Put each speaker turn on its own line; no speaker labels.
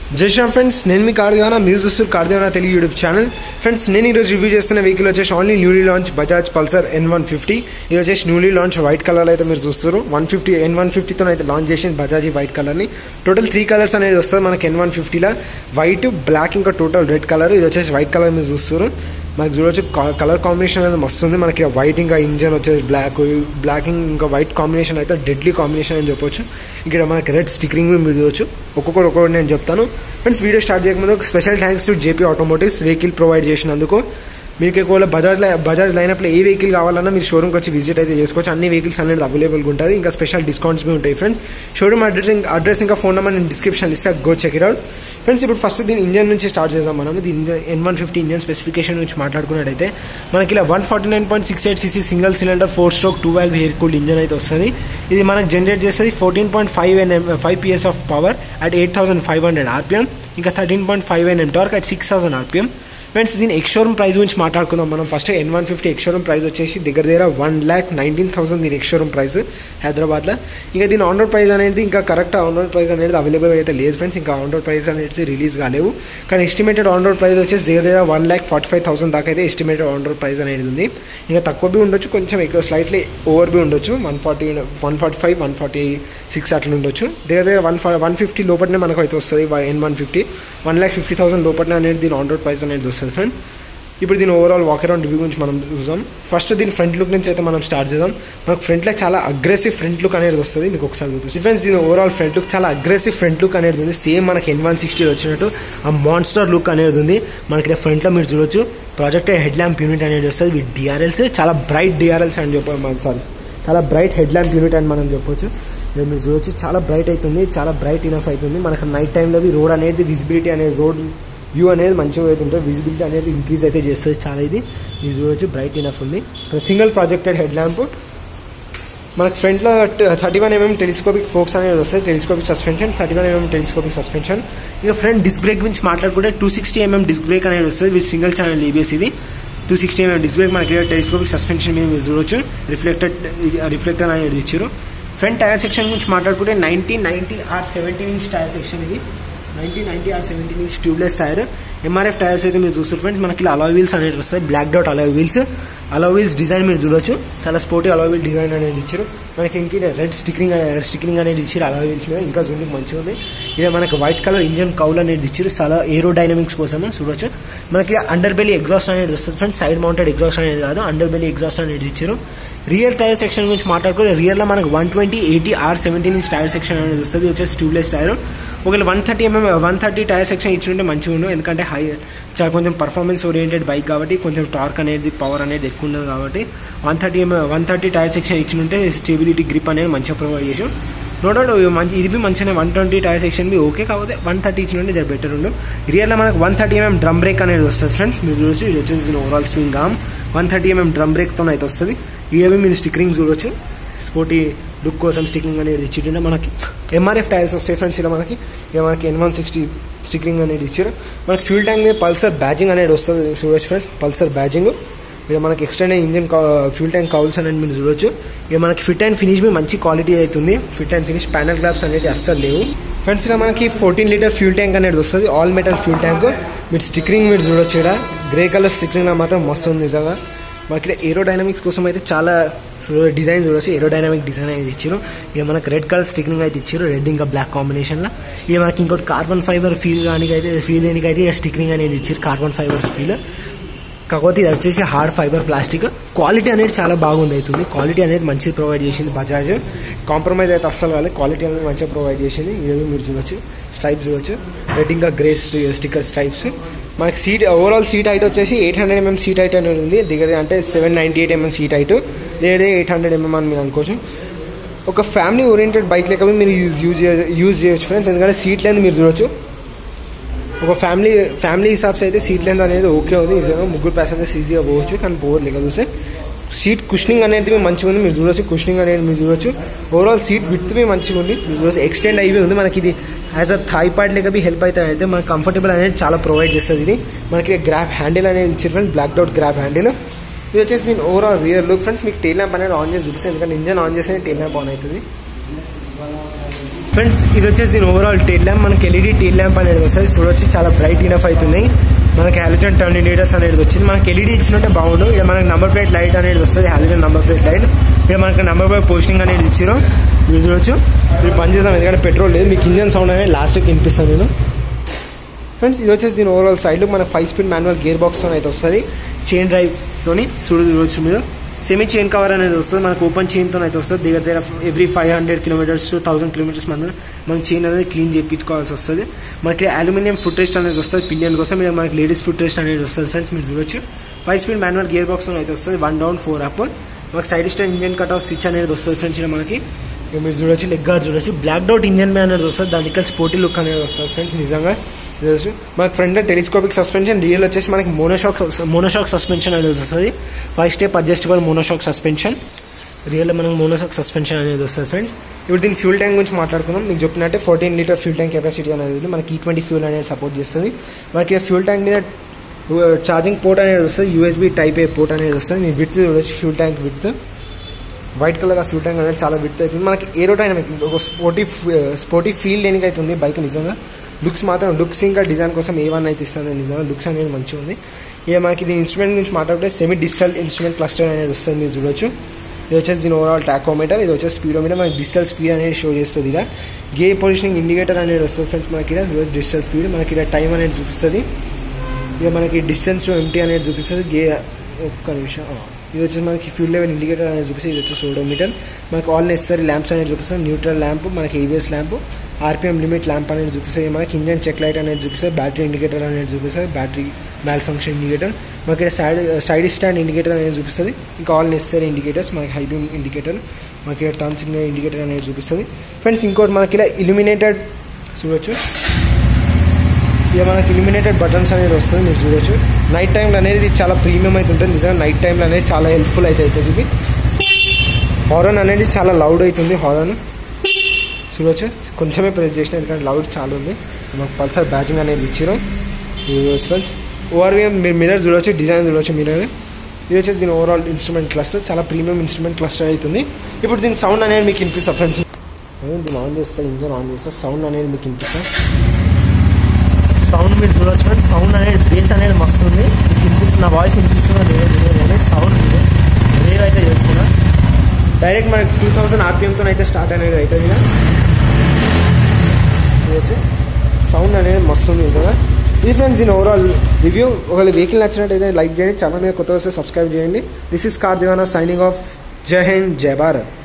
జై శ్రీరామ్ ఫ్రెండ్స్ నేను మీ కార్దివానా మీరు చూస్తారు Kardivana Telugu YouTube channel friends నేను ఈరోజు రివ్యూ చేస్తున్న వెహికల్ వచ్చేసి only newly launch Bajaj Pulsar N one fifty ఇది వచ్చేసి న్యూలీ లాంచ్ వైట్ కలర్ అయితే మీరు చూస్తారు వన్ ఫిఫ్టీ ఎన్ వన్ ఫిఫ్టీతో అయితే లాంచ్ చేసింది బజాజ్ ఈ వైట్ కలర్ ని టోటల్ త్రీ కలర్స్ అనేది వస్తుంది మనకి ఎన్ వన్ ఫిఫ్టీలో వైట్ బ్లాక్ ఇంకా టోటల్ రెడ్ కలర్ ఇది వచ్చేసి వైట్ కలర్ మీరు చూస్తారు మనకి చూడొచ్చు కలర్ కాంబినేషన్ అనేది మస్తు ఉంది మనకి వైట్ ఇంకా ఇంజన్ వచ్చేసి బ్లాక్ బ్లాక్ ఇంకా వైట్ కాంబినేషన్ అయితే డెడ్లీ కాంబినేషన్ అని చెప్పొచ్చు ఇక్కడ మనకి రెడ్ స్టిక్కరింగ్ మీరు చూడొచ్చు ఒక్కొక్కటి ఒక్కొక్కటి నేను చెప్తాను ఫ్రెండ్స్ వీడియో స్టార్ట్ చేయకముందు ఒక special thanks to JP Automotives vehicle provide చేసినందుకు మీకు ఒకవేళ బజాజ్ బజాజ్ లైనప్లో ఏ వెహికల్ కావాలన్నా మీరు షోరూమ్కి వచ్చి విజిట్ అయితే చేసుకోవచ్చు అన్ని వెహికల్స్ అనేది అవైలబుల్గా ఉంటుంది ఇంకా స్పెషల్ డిస్కౌంట్స్ మీ ఉంటాయి ఫ్రెండ్స్ షోరూమ్ అడ్రస్ అడ్రస్ ఇంకా ఫోన్ నెంబర్ నేను డిస్క్రిప్షన్ ఇస్తే go check it out friends ఇప్పుడు ఫస్ట్ దీని ఇంజన్ నుంచి స్టార్ట్ చేద్దాం మనం దీని N one fifty engine specification నుంచి మాట్లాడుకున్నట్టయితే మనకి ఇలా one forty nine point six eight CC single cylinder four stroke two valve air cooled engine అయితే వస్తుంది ఇది మనకు జనరేట్ చేస్తుంది fourteen point five NM five PS of power at eight thousand five hundred RPM ఇంకా thirteen point five NM torque at six thousand RPM friends దీని ex showroom price గురించి మాట్లాడుకుందాం మనం first N one fifty ex showroom price వచ్చేసి దగ్గర దగ్గర one lakh nineteen thousand దీని ex showroom price హైదరాబాద్లో ఇంకా దీని ఆన్ రోడ్ ప్రైస్ అనేది ఇంకా కరెక్ట్ ఆన్ రోడ్ ప్రైస్ అనేది అవైలబుల్ అయితే లేదు ఫ్రెండ్స్ ఇంకా ఆన్ రోడ్ ప్రైస్ అనేది రిలీజ్ కాలేవు కానీ ఎస్టిమేటెడ్ ఆన్ రోడ్ ప్రైస్ వచ్చేసి దగ్గర దగ్గర one lakh forty five thousand దాకా అయితే ఎస్టిమేటెడ్ ఆన్ రోడ్ ప్రైస్ అనేది ఉంది ఇంకా తక్కువ బి ఉండొచ్చు కొంచెం ఎక్కువ స్లైట్లీ ఓవర్ బి ఉండొచ్చు one forty one forty five one forty six అట్లా ఉండొచ్చు దగ్గర దగ్గర వన్ వన్ ఫిఫ్టీ లోపలనే మనకు అయితే వస్తుంది N one fifty one lakh fifty thousand లోపలనే అనేది దీని ఆన్ రోడ్ ప్రైస్ అనేది వస్తుంది ఫ్రెండ్ ఇప్పుడు దీని ఓవరాల్ వాక్ అరౌండ్ రివ్యూ గురించి మనం చూద్దాం ఫస్ట్ దీని ఫ్రంట్ లుక్ నుంచి అయితే మనం స్టార్ట్ చేద్దాం మనకు ఫ్రంట్లో చాలా అగ్రెసివ్ ఫ్రంట్ లుక్ అనేది వస్తుంది మీకు ఒకసారి చూపిస్తుంది ఫ్రెండ్స్ దీని ఓవరాల్ ఫ్రంట్ లుక్ చాలా అగ్రెసివ్ ఫ్రంట్ లుక్ అనేది ఉంది సేమ్ మనకి ఎన్ వన్ సిక్స్టీ వచ్చినట్టు ఆ మాన్స్టర్ లుక్ అనేది ఉంది మనకి ఫ్రంట్లో మీరు చూడొచ్చు ప్రాజెక్టెడ్ హెడ్ ల్యాంప్ యూనిట్ అనేది వస్తుంది విత్ డిఆర్ఎల్స్ చాలా బ్రైట్ డిఆర్ఎల్స్ అని చెప్పాలి సారీ చాలా బ్రైట్ హెడ్ ల్యాంప్ యూనిట్ అని మనం చెప్పొచ్చు మీరు చూడొచ్చు చాలా బ్రైట్ అవుతుంది చాలా బ్రైట్ ఇనఫ్ అవుతుంది మనకు నైట్ టైంలో రోడ్ అనేది విజిబిలిటీ అనేది రోడ్ వ్యూ అనేది మంచిగా అయితే ఉంటుంది విజిబిలిటీ అనేది ఇంక్రీజ్ అయితే చేస్తుంది చాలా ఇది ఇది చూడొచ్చు బ్రైట్ ఇనఫ్ ఉంది సింగిల్ ప్రాజెక్టెడ్ హెడ్ ల్యాంప్ మనకు ఫ్రంట్లో thirty one MM telescopic forks అనేది వస్తుంది telescopic suspension thirty one MM telescopic suspension ఇక ఫ్రంట్ డిస్క్ బ్రేక్ గురించి మాట్లాడుకుంటే two sixty MM disc brake అనేది వస్తుంది విత్ సింగిల్ ఛానల్ ఈబీఎస్ ఇది two sixty MM disc brake మనకి టెలిస్కోపిక్ సస్పెన్షన్ మీద మీరు చూడొచ్చు రిఫ్లెక్టెడ్ రిఫ్లెక్టర్ అనేది ఇచ్చారు ఫ్రంట్ టైర్ సెక్షన్ గురించి మాట్లాడుకుంటే nineteen ninety R seventeen inch tyre section ఇది nineteen ninety R seventeen inch tubeless tyre MRF tyres అయితే మీరు చూస్తారు ఫ్రెండ్స్ మనకి ఇలా అలా వీల్స్ అనేది వస్తాయి black dot alloy wheels alloy wheels design మీరు చూడొచ్చు చాలా స్పోర్టీ అలా వీల్ డిజైన్ అనేది ఇచ్చారు మనకి ఇంక రెడ్ స్టిక్కరింగ్ స్టిక్కరింగ్ అనేది ఇచ్చారు అలా వీల్స్ మీద ఇంకా చూడడానికి మంచిగా ఉంది ఇక్కడ మనకి వైట్ కలర్ ఇంజన్ కౌల్ అనేది ఇచ్చారు చాలా ఏరో డైనమిక్స్ కోసం చూడొచ్చు మనకి అండర్ బెలీ ఎగ్జాస్ట్ అనేది వస్తుంది ఫ్రెండ్స్ సైడ్ మౌంటెడ్ ఎగ్జాస్ట్ అనేది కాదు అండర్ బెలీ ఎగ్జాస్ట్ అనేది ఇచ్చారు రియర్ టైర్ సెక్షన్ గురించి మాట్లాడుకుంటే రియర్లో మనకు one twenty eighty R seventeen inch tyre section అనేది వస్తుంది వచ్చేసి ట్యూబ్లెస్ టైర్ ఒకవేళ one thirty MM one thirty tyre section ఇచ్చింటే మంచిగా ఉండు ఎందుకంటే హై చాలా కొంచెం పర్ఫార్మెన్స్ ఓరియంటెడ్ బైక్ కాబట్టి కొంచెం టార్క్ అనేది పవర్ అనేది ఎక్కువ ఉండదు కాబట్టి one thirty MM one thirty tyre section ఇచ్చింటే స్టెబిలిటీ గ్రిప్ అనేది మంచిగా ప్రొవైడ్ చేసాం నో డౌట్ మంచి ఇది బి మంచిగా one twenty tyre section be okay కాకపోతే వన్ థర్టీ ఇచ్చిన జర బెటర్ ఉండు రియర్లో మనకు one thirty MM drum brake అనేది వస్తుంది ఫ్రెండ్స్ మీరు చూడొచ్చు ఇది వచ్చేసి overall swing arm one thirty MM drum బ్రేక్తో అయితే వస్తుంది ఇవి మీరు స్టిక్కరింగ్ చూడొచ్చు స్పోర్టీ లుక్ కోసం స్టిక్కరింగ్ అనేది ఇచ్చింటే మనకి ఎంఆర్ఎఫ్ టైర్స్ వస్తాయి ఫ్రెండ్స్ ఇలా మనకి ఇక మనకి ఎన్ వన్ సిక్స్టీ స్టిక్కరింగ్ అనేది ఇచ్చారు మనకి ఫ్యూల్ ట్యాంక్ మీద పల్సర్ బ్యాజింగ్ అనేది వస్తుంది చూడొచ్చు ఫ్రెండ్స్ పల్సర్ బ్యాజింగ్ ఇక మనకి extend engine fuel tank cowls అనేది మీరు చూడొచ్చు ఇక మనకి ఫిట్ అండ్ ఫినిష్ మీద మంచి క్వాలిటీ అవుతుంది fit and finish panel gaps అనేది అస్సలు లేవు ఫ్రెండ్స్ ఇలా మనకి ఫోర్టీన్ లీటర్ ఫ్యూల్ ట్యాంక్ అనేది వస్తుంది ఆల్ మెటల్ ఫ్యూల్ ట్యాంక్ మీరు స్టిక్కరింగ్ మీరు చూడొచ్చు ఇక్కడ గ్రే కలర్ స్టిక్కరింగ్ మాత్రం మస్తు ఉంది నిజంగా మనకి ఇక్కడ ఏరో డైనమిక్స్ కోసం అయితే చాలా డిజైన్ చూడొచ్చు ఏరో డైనమిక్ డిజైన్ అయితే ఇచ్చారు ఇక మనకు రెడ్ కలర్ స్టిక్కరింగ్ అయితే ఇచ్చారు రెడ్ ఇంకా బ్లాక్ కాంబినేషన్లో ఇక మనకి ఇంకోటి కార్బన్ ఫైబర్ ఫీల్ కానీ అయితే ఫీల్ దేనికి అయితే స్టిక్కరింగ్ అనేది ఇచ్చారు కార్బన్ ఫైబర్ ఫీల్ కాకపోతే ఇది వచ్చేసి హార్డ్ ఫైబర్ ప్లాస్టిక్ క్వాలిటీ అనేది చాలా బాగుంది అవుతుంది క్వాలిటీ అనేది మంచిగా ప్రొవైడ్ చేసింది బజాజ్ కాంప్రమైజ్ అయితే అస్సలు కాలేదు క్వాలిటీ అనేది మంచిగా ప్రొవైడ్ చేసింది ఇవి మీరు చూడొచ్చు స్ట్రైప్స్ చూడొచ్చు రెడ్ ఇంకా గ్రే స్టిక్కర్ స్ట్రైప్స్ మనకి సీట్ ఓవరాల్ సీట్ హైట్ వచ్చేసి eight hundred MM seat height అనేది ఉంది దిగదే అంటే seven ninety eight MM seat height లేదా ఎయిట్ హండ్రెడ్ ఎంఎం అని మీరు అనుకోవచ్చు ఒక ఫ్యామిలీ ఓరియంటెడ్ బైక్ లెక్క మీరు యూజ్ యూజ్ యూజ్ చేయొచ్చు ఫ్రెండ్స్ ఎందుకంటే సీట్ లెంత్ మీరు చూడొచ్చు ఒక ఫ్యామిలీ ఫ్యామిలీ హిసాబ్స్ అయితే సీట్ లెంత్ అనేది ఓకే ఉంది నిజంగా ముగ్గురు ప్యాసెంజర్స్ ఈజీగా పోవచ్చు కానీ పోవద్దు లెక్క చూస్తే సీట్ కుషనింగ్ అనేది మంచిగా ఉంది మీరు చూడొచ్చు కుషనింగ్ అనేది మీరు చూడొచ్చు ఓవరాల్ సీట్ విత్ మీ మంచిగా ఉంది మీరు చూడొచ్చు ఎక్స్టెండ్ అయిపోయి ఉంది మనకి ఇది యాజ్ అ థాయ్ పార్ట్ లెక్క బి హెల్ప్ అయితే అయితే మనకి కంఫర్టబుల్ అనేది చాలా ప్రొవైడ్ చేస్తుంది ఇది మనకి గ్రాప్ హ్యాండిల్ అనేది ఇచ్చారు friends blacked out grab handle ఇది వచ్చేసి దీని ఓవరాల్ రియర్ లుక్ ఫ్రెండ్స్ మీకు టైల్ ల్యాంప్ అనేది ఆన్ చేసి చూపిస్తాను ఎందుకంటే ఇంజన్ ఆన్ చేస్తే టైల్ ల్యాంప్ ఆన్ అవుతుంది ఫ్రెండ్స్ ఇది వచ్చేసి దీని ఓవరాల్ టేల్ ల్యాంప్ మనకి ఎల్ఈడి టేల్ ల్యాంప్ అనేది వస్తుంది చూడొచ్చు చాలా బ్రైట్ ఇనఫ్ అవుతుంది మనకి హాలిజన్ టర్న్ ఇండికేటర్స్ అనేది వచ్చింది మనకి ఎల్ఈడి ఇచ్చినట్టే బాగుండు ఇక్కడ మనకి నంబర్ ప్లేట్ లైట్ అనేది వస్తుంది హాలిజన్ నంబర్ ప్లేట్ లైట్ ఇక్కడ మనకి నంబర్ ప్లేట్ పోస్టింగ్ అనేది ఇచ్చారు మీరు చూడొచ్చు మీరు పని చేద్దాం ఎందుకంటే పెట్రోల్ లేదు మీకు ఇంజన్ సౌండ్ అనేది లాస్ట్కి వినిపిస్తాను నేను ఫ్రెండ్స్ ఇది వచ్చేసి దీని ఓవరాల్ సైడ్ మనకి five speed manual gear box అయితే వస్తుంది చైన్ డ్రైవ్ తోని చూడు చూడొచ్చు మీరు సెమీ చైన్ కవర్ అనేది వస్తుంది మనకు ఓపెన్ చైన్ తో అయితే వస్తుంది దగ్గర దగ్గర every five hundred kilometres thousand kilometres మంది మనం చైన్ అనేది క్లీన్ చేయించుకోవాల్సి వస్తుంది మనకి అల్యూమినియం ఫుట్ రెస్ట్ అనేది వస్తుంది పిలియన్ కోసం మీద మనకి లేడీస్ ఫుట్ రెస్ట్ అనేది వస్తుంది ఫ్రెండ్స్ మీరు చూడొచ్చు five speed manual gear box అయితే వస్తుంది వన్ డౌన్ ఫోర్ అప్ మనకి side stand engine cut off switch అనేది వస్తుంది ఫ్రెండ్స్ ఇక్కడ మనకి ఇక మీరు చూడొచ్చు లెగ్ గార్డ్ చూడొచ్చు బ్లాక్ డౌట్ ఇంజన్ మే అనేది వస్తుంది దానికి కలిసి స్పోర్టీ లుక్ అనేది వస్తుంది ఫ్రెండ్స్ నిజంగా చూడొచ్చు మనకి ఫ్రంట్ టెలిస్కోపిక్ సస్పెన్షన్ రియల్ వచ్చేసి మనకి మోనోషాక్ మోనోషాక్ సస్పెన్షన్ అనేది వస్తుంది five step adjustable monoshock suspension rear మనకు మోనోషాక్ సస్పెన్షన్ అనేది వస్తుంది ఫ్రెండ్స్ ఇప్పుడు దీని ఫ్యూల్ ట్యాంక్ గురించి మాట్లాడుకుందాం మీకు చెప్పినట్టే fourteen litre fuel tank capacity అనేది ఉంది మనకి ఈ ట్వంటీ ఫ్యూల్ అనేది సపోర్ట్ చేస్తుంది మనకి ఫ్యూల్ ట్యాంక్ మీద ఛార్జింగ్ పోర్ట్ అనేది వస్తుంది యూఎస్బీ టైప్ ఏ పోర్ట్ అనేది వస్తుంది మీ విత్ చూడొచ్చు fuel tank with white colour fuel tank అనేది చాలా విత్ అవుతుంది మనకి ఏరోడైనమిక్ ఒక స్పోర్టీ స్పోర్టీ ఫీల్ దేనికి అవుతుంది బైక్ నిజంగా లుక్స్ మాత్రం లుక్స్ ఇంకా డిజైన్ కోసం ఏ వన్ అయితే ఇస్తుంది నిజంగా లుక్స్ అనేది మంచిగా ఉంది ఇక మనకి దీని ఇన్స్ట్రుమెంట్ గురించి మాట్లాడితే సెమీ డిజిటల్ ఇన్స్ట్రుమెంట్ క్లస్టర్ అనేది వస్తుంది మీరు చూడొచ్చు ఇది వచ్చేసి దీని ఓవరాల్ టాకోమీటర్ ఇది వచ్చేసి స్పీడోమీటర్ మనకి డిజిటల్ స్పీడ్ అనేది షో చేస్తుంది ఇలా గే పొజిషనింగ్ ఇండికేటర్ అనేది వస్తుంది ఫ్రెండ్స్ మనకి ఇక్కడ డిజిటల్ స్పీడ్ మనకి ఇక్కడ టైం అనేది చూపిస్తుంది ఇక మనకి డిస్టెన్స్ ఎంటీ అనేది చూపిస్తుంది గే ఒక్క నిమిషం ఆ. ఇది వచ్చేసి మనకి ఫ్యూల్ లెవెల్ ఇండికేటర్ అనేది చూపిస్తుంది ఇది వచ్చేసి ఓడోమీటర్ మనకి ఆల్ నెసరీ ల్యాంప్స్ అనేది చూపిస్తుంది న్యూట్రల్ ల్యాంప్ మనకి ABS lamp RPM limit lamp అనేది చూపిస్తుంది మనకి ఇంజన్ చెక్ లైట్ అనేది చూపిస్తుంది బ్యాటరీ ఇండికేటర్ అనేది చూపిస్తుంది బ్యాటరీ మ్యాల్ ఫంక్షన్ ఇండికేటర్ మనకి ఇక్కడ సైడ్ సైడ్ స్టాండ్ ఇండికేటర్ అనేది చూపిస్తుంది ఇంకా ఆల్ నెసరీ ఇండికేటర్స్ మనకి హై బీమ్ ఇండికేటర్ మనకి ఇక్కడ టర్న్ సిగ్నల్ ఇండికేటర్ అనేది చూపిస్తుంది ఫ్రెండ్స్ ఇంకోటి మనకి ఇలా ఇల్యూమినేటెడ్ చూడొచ్చు ఇక మనకి ఇల్యూమినేటెడ్ బటన్స్ అనేది వస్తుంది మీరు చూడొచ్చు నైట్ టైంలో అనేది ఇది చాలా ప్రీమియం అయితే ఉంటుంది నిజంగా నైట్ టైంలో అనేది చాలా హెల్ప్ఫుల్ అయితే అవుతుంది ఇది హారన్ అనేది చాలా లౌడ్ అవుతుంది హారన్ చూడొచ్చు కొంచెమే ప్రెస్ చేసిన ఎందుకంటే లౌడ్ చాలా ఉంది మాకు పల్సర్ బ్యాచింగ్ అనేది ఇచ్చారు ఫ్రెండ్స్ ఓఆర్విఎం మీరు మిరర్ చూడొచ్చు డిజైన్ చూడొచ్చు మిరర్ ఇది వచ్చేసి దీని ఓవరాల్ ఇన్స్ట్రుమెంట్ క్లస్టర్ చాలా ప్రీమియం ఇన్స్ట్రుమెంట్ క్లస్టర్ అవుతుంది ఇప్పుడు దీని సౌండ్ అనేది మీకు వినిపిస్తా ఫ్రెండ్స్ దీన్ని ఆన్ చేస్తా ఇంజన్ ఆన్ చేస్తా సౌండ్ అనేది మీకు వినిపిస్తా సౌండ్ మీరు చూడొచ్చు ఫ్రెండ్స్ సౌండ్ అనేది బేస్ అనేది మస్తు ఉంది మీకు వినిపిస్తున్న వాయిస్ వినిపిస్తున్నా లేదు లేదు సౌండ్ రేవ్ అయితే చేస్తున్నా డైరెక్ట్ మనకి టూ థౌసండ్ ఆర్పిఎంతో అయితే స్టార్ట్ అనేది అవుతుంది ఇక చూడొచ్చు సౌండ్ అనేది మస్తు ఉంది నిజంగా ఇది ఫ్రెండ్స్ దీని ఓవరాల్ రివ్యూ ఒకవేళ వెహికల్ నచ్చినట్టయితే లైక్ చేయండి ఛానల్ మీద కొత్త వస్తే సబ్స్క్రైబ్ చేయండి this is car Diwana signing off జై హింద్ జై భారత్